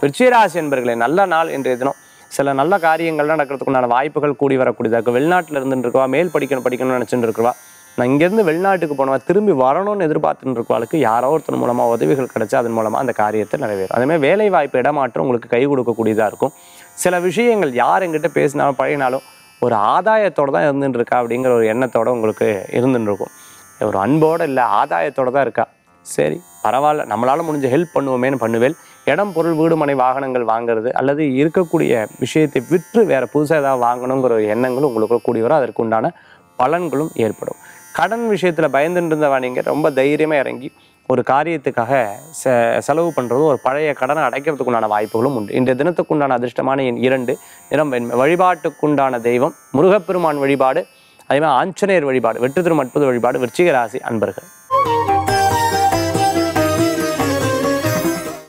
விருச்சிகராசி என்பர்களே நல்ல நாள் இன்றைய தினம் சில நல்ல காரியங்கள்லாம் நடக்கிறதுக்குண்டான வாய்ப்புகள் கூடி வரக்கூடியதாக இருக்கும் வெளிநாட்டில் இருந்துட்டு இருக்கவா மேல் படிக்கணும் படிக்கணும்னு நினச்சிட்டு இருக்கவா நான் இங்கேருந்து வெளிநாட்டுக்கு போனவா திரும்பி வரணும்னு எதிர்பார்த்துட்டு இருக்கவாளுக்கு யாரோ ஒருத்தர் மூலமாக உதவிகள் கிடைச்சா அதன் மூலமாக அந்த காரியத்தை நிறைவேறும் அதேமாதிரி வேலை வாய்ப்பு இடமாற்றம் உங்களுக்கு கை கொடுக்கக்கூடியதாக இருக்கும் சில விஷயங்கள் யார் எங்கிட்ட பேசினாலும் பழகினாலும் ஒரு ஆதாயத்தோட தான் இருந்துட்டு இருக்கா அப்படிங்கிற ஒரு எண்ணத்தோட உங்களுக்கு இருந்துட்டு இருக்கும் ஒரு அன்போடு இல்லை ஆதாயத்தோட தான் இருக்கா சரி பரவாயில்ல நம்மளால் முடிஞ்ச ஹெல்ப் பண்ணுவோமேன்னு பண்ணுவேன் இடம் பொருள் வீடு மனை வாகனங்கள் வாங்குறது அல்லது இருக்கக்கூடிய விஷயத்தை விற்று வேற புதுசாக ஏதாவது வாங்கணுங்கிற ஒரு எண்ணங்களும் உங்களுக்கு கூடி வரும் அதற்கு உண்டான பலன்களும் ஏற்படும் கடன் விஷயத்தில் பயந்துட்டு இருந்தவா நீங்கள் ரொம்ப தைரியமாக இறங்கி ஒரு காரியத்துக்காக செ செலவு பண்ணுறதும் ஒரு பழைய கடனை அடைக்கிறதுக்குண்டான வாய்ப்புகளும் உண்டு இன்றைய தினத்துக்குண்டான அதிர்ஷ்டமான எண் இரண்டு நிறம் வெண்மை வழிபாட்டுக்குண்டான தெய்வம் முருகப்பெருமான் வழிபாடு அதே மாதிரி ஆஞ்சநேயர் வழிபாடு வெற்றி திரும் அற்புத வழிபாடு விருச்சிக ராசி அன்பர்கள்